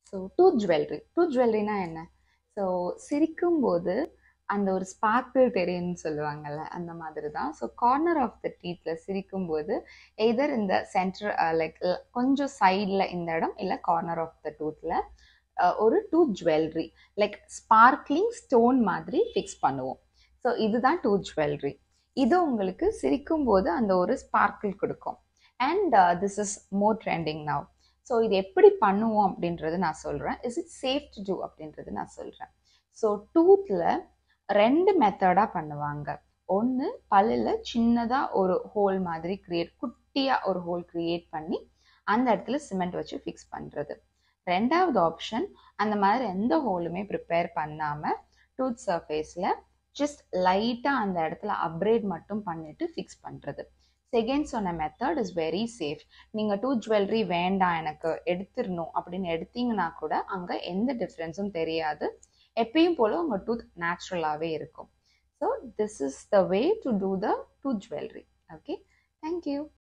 so tooth jewellery tooth ஜுவல்லரினா என்ன so சிரிக்கும்போது அந்த ஒரு ஸ்பார்க்கிள் தெரியும்னு சொல்லுவாங்கல்ல அந்த மாதிரி தான் ஸோ கார்னர் ஆஃப் த டீத்தில் சிரிக்கும்போது எதர் இந்த சென்டர் லைக் கொஞ்சம் சைடில் இந்த இடம் இல்லை கார்னர் ஆஃப் த டூத்தில் ஒரு tooth jewellery like sparkling stone மாதிரி ஃபிக்ஸ் பண்ணுவோம் ஸோ இதுதான் டூத் ஜுவல்லரி இது உங்களுக்கு சிரிக்கும்போது அந்த ஒரு ஸ்பார்க்கிள் கொடுக்கும் and this is more trending now so இது எப்படி பண்ணுவோம் அப்படின்றது நான் சொல்கிறேன் is it safe to do அப்படின்றது நான் சொல்கிறேன் ஸோ டூத்தில் ரெண்டு மெத்தடாக பண்ணுவாங்க ஒன்று பல்லில் சின்னதாக ஒரு ஹோல் மாதிரி க்ரியேட் குட்டியாக ஒரு ஹோல் க்ரியேட் பண்ணி அந்த இடத்துல சிமெண்ட் வச்சு ஃபிக்ஸ் பண்ணுறது ரெண்டாவது ஆப்ஷன் அந்த மாதிரி எந்த ஹோலுமே ப்ரிப்பேர் பண்ணாமல் டூத் சர்ஃபேஸில் ஜஸ்ட் லைட்டாக அந்த இடத்துல அப்ரேட் மட்டும் பண்ணிட்டு ஃபிக்ஸ் பண்ணுறது செகண்ட் சொன்ன மெத்தட் இஸ் வெரி சேஃப் நீங்கள் டூத் ஜுவல்லரி வேண்டாம் எனக்கு எடுத்துடணும் அப்படின்னு எடுத்தீங்கன்னா கூட அங்கே எந்த டிஃப்ரென்ஸும் தெரியாது எப்பயும் போல் உங்கள் டூத் நேச்சுரலாகவே இருக்கும் so this is the way to do the tooth jewellery okay thank you